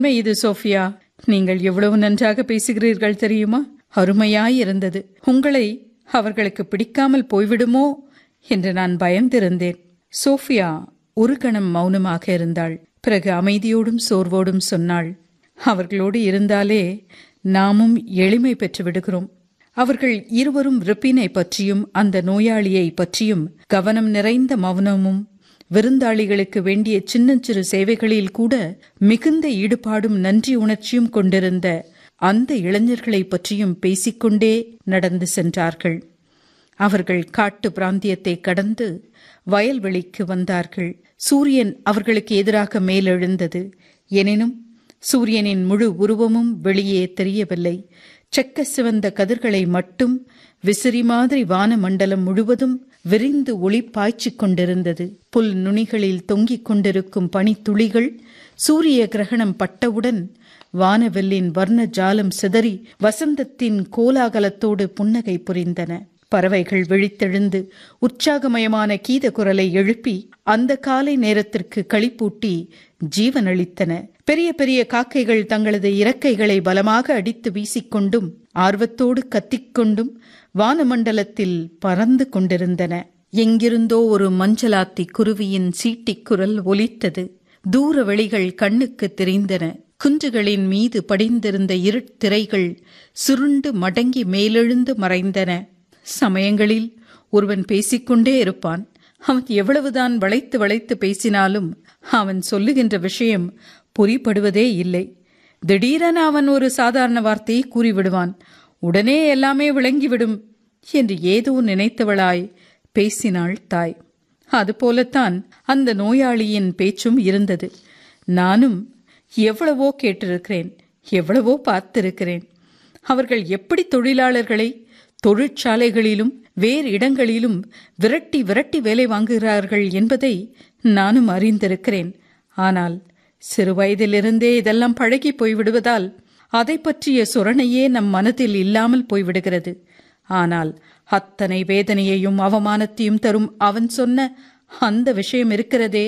உண்மை இது சோஃபியா நீங்கள் எவ்வளவு நன்றாக பேசுகிறீர்கள் தெரியுமா அருமையாயிருந்தது உங்களை அவர்களுக்கு பிடிக்காமல் போய்விடுமோ என்று நான் பயந்திருந்தேன் சோஃபியா ஒரு கணம் மௌனமாக இருந்தாள் பிறகு அமைதியோடும் சோர்வோடும் சொன்னாள் அவர்களோடு இருந்தாலே நாமும் எளிமை பெற்று விடுகிறோம் அவர்கள் இருவரும் ரிப்பினை பற்றியும் அந்த நோயாளியை பற்றியும் கவனம் நிறைந்த மௌனமும் விருந்தாளிகளுக்கு வேண்டிய சின்னஞ்சிறு சேவைகளில் கூட மிகுந்த ஈடுபாடும் நன்றி உணர்ச்சியும் கொண்டிருந்த அந்த இளைஞர்களை பற்றியும் பேசிக்கொண்டே நடந்து சென்றார்கள் அவர்கள் காட்டு பிராந்தியத்தை கடந்து வயல்வெளிக்கு வந்தார்கள் சூரியன் அவர்களுக்கு எதிராக மேலெழுந்தது எனினும் சூரியனின் முழு உருவமும் வெளியே தெரியவில்லை செக்க சிவந்த கதிர்களை மட்டும் விசிறி மாதிரி வானமண்டலம் முழுவதும் விரிந்து ஒளி பாய்ச்சிக் கொண்டிருந்தது புல் நுனிகளில் தொங்கிக் கொண்டிருக்கும் பனித்துளிகள் சூரிய கிரகணம் பட்டவுடன் வானவெல்லின் வர்ண ஜாலம் சிதறி வசந்தத்தின் கோலாகலத்தோடு புன்னகை புரிந்தன பறவைகள் விழித்தெழுந்து உற்சாகமயமான கீத குரலை எழுப்பி அந்த காலை நேரத்திற்கு களிப்பூட்டி ஜீவனளித்தன பெரிய பெரிய காக்கைகள் தங்களது இறக்கைகளை பலமாக அடித்து வீசிக்கொண்டும் ஆர்வத்தோடு கத்திக்கொண்டும் வானமண்டலத்தில் பறந்து கொண்டிருந்தன எங்கிருந்தோ ஒரு மஞ்சளாத்தி குருவியின் சீட்டிக் குரல் ஒலித்தது தூர வெளிகள் கண்ணுக்கு தெரிந்தன குன்றுகளின் மீது படிந்திருந்த இருட்திரைகள் சுருண்டு மடங்கி மேலெழுந்து மறைந்தன சமயங்களில் ஒருவன் பேசிக்கொண்டே இருப்பான் அவன் எவ்வளவுதான் வளைத்து வளைத்து பேசினாலும் அவன் சொல்லுகின்ற விஷயம் புரிப்படுவதே இல்லை திடீரென அவன் ஒரு சாதாரண வார்த்தையை கூறிவிடுவான் உடனே எல்லாமே விளங்கிவிடும் என்று ஏதோ நினைத்தவளாய் பேசினாள் தாய் அதுபோலத்தான் அந்த நோயாளியின் பேச்சும் இருந்தது நானும் எவ்வளவோ கேட்டிருக்கிறேன் எவ்வளவோ பார்த்திருக்கிறேன் அவர்கள் எப்படி தொழிலாளர்களை தொழிற்சாலைகளிலும் வேறு இடங்களிலும் விரட்டி விரட்டி வேலை வாங்குகிறார்கள் என்பதை நானும் அறிந்திருக்கிறேன் ஆனால் சிறு வயதிலிருந்தே இதெல்லாம் பழகி போய்விடுவதால் அதை பற்றிய சுரணையே நம் மனதில் இல்லாமல் போய்விடுகிறது ஆனால் அத்தனை வேதனையையும் அவமானத்தையும் தரும் அவன் சொன்ன அந்த விஷயம் இருக்கிறதே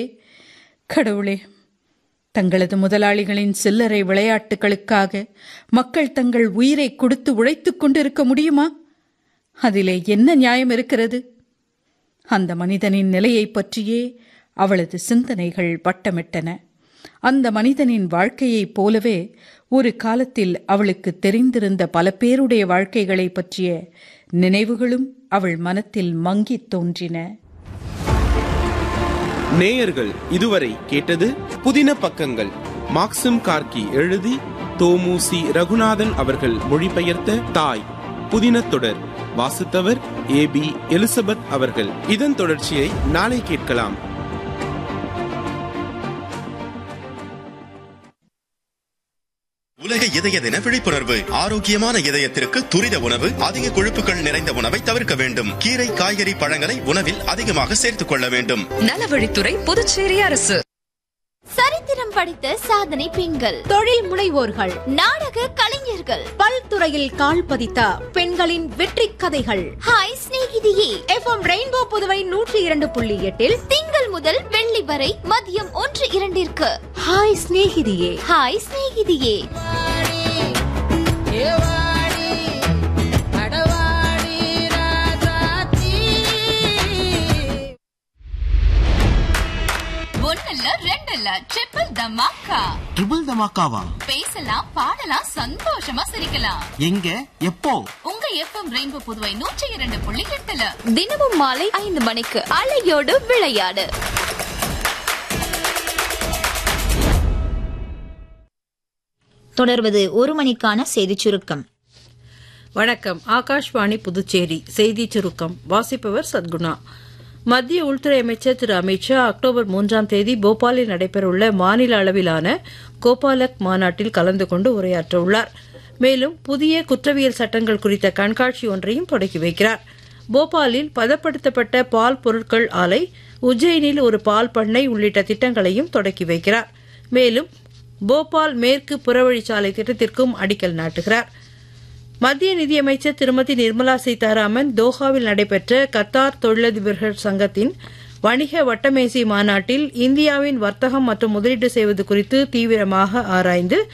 கடவுளே தங்களது முதலாளிகளின் சில்லறை விளையாட்டுகளுக்காக மக்கள் தங்கள் உயிரை கொடுத்து உழைத்துக் கொண்டிருக்க முடியுமா அதிலே என்ன நியாயம் இருக்கிறது அந்த மனிதனின் நிலையைப் பற்றியே அவளது சிந்தனைகள் வட்டமிட்டன அந்த மனிதனின் வாழ்க்கையைப் போலவே ஒரு காலத்தில் அவளுக்கு தெரிந்திருந்த பல பேருடைய வாழ்க்கைகளை பற்றிய நினைவுகளும் அவள் மனத்தில் மங்கித் தோன்றின நேயர்கள் இதுவரை கேட்டது புதின பக்கங்கள் மாக்சிம் கார்கி எழுதி தோமுசி ரகுநாதன் அவர்கள் மொழிபெயர்த்த தாய் புதின தொடர் வாசித்தவர் ஏ பி எலிசபெத் அவர்கள் இதன் தொடர்ச்சியை நாளை கேட்கலாம் உலக இதய தின விழிப்புணர்வு ஆரோக்கியமான இதயத்திற்கு துரித உணவு அதிக கொழுப்புகள் நிறைந்த உணவை தவிர்க்க வேண்டும் கீரை காய்கறி பழங்களை உணவில் அதிகமாக சேர்த்துக் கொள்ள வேண்டும் நலவழித்துறை புதுச்சேரி அரசு சரித்திரம் படித்த சாதனை பெண்கள் தொழில் முனைவோர்கள் நாடக கலைஞர்கள் பல்துறையில் கால் பதித்த பெண்களின் வெற்றி கதைகள் ஹாய் சிநேகிதியே எஃப்எம் ரெயின்போ புதுவை நூற்றி இரண்டு புள்ளி எட்டில் திங்கள் முதல் வெள்ளி வரை மதியம் ஒன்று இரண்டிற்கு ஹாய் சிநேகிதியே ஹாய் சிநேகிதியே ஒன்னல்ல ரெண்டல்ல ட்ரிபிள் தமாக்கா ட்ரிபிள் தமாக்காவா பேசலாம் பாடலாம் சந்தோஷமா சிரிக்கலாம் எங்க எப்போ உங்க எஃப்எம் ரெயின்போ புதுவை நூற்றி இரண்டு புள்ளி எட்டுல தினமும் மாலை ஐந்து மணிக்கு அலையோடு விளையாடு தொடர்வது ஒரு மணிக்கான செய்திச் சுருக்கம் வணக்கம் ஆகாஷ்வாணி புதுச்சேரி செய்திச் சுருக்கம் வாசிப்பவர் சத்குணா மத்திய உள்துறை அமைச்சர் திரு அமித்ஷா அக்டோபர் மூன்றாம் தேதி போபாலில் நடைபெறவுள்ள மாநில அளவிலான கோபாலக் மாநாட்டில் கலந்து கொண்டு உரையாற்றவுள்ளார் மேலும் புதிய குற்றவியல் சட்டங்கள் குறித்த கண்காட்சி ஒன்றையும் தொடக்கி வைக்கிறார் போபாலில் பதப்படுத்தப்பட்ட பால் பொருட்கள் ஆலை உஜ்ஜயினில் ஒரு பால் பண்ணை உள்ளிட்ட திட்டங்களையும் தொடக்கி வைக்கிறார் மேலும் போபால் மேற்கு புறவழிச்சாலை திட்டத்திற்கும் அடிக்கல் நாட்டுகிறார் மத்திய நிதியமைச்சர் திருமதி நிர்மலா சீதாராமன் தோஹாவில் நடைபெற்ற கத்தார் தொழிலதிபர்கள் சங்கத்தின் வணிக வட்டமேசை மாநாட்டில் இந்தியாவின் வர்த்தகம் மற்றும் முதலீடு செய்வது குறித்து தீவிரமாக ஆராய்ந்து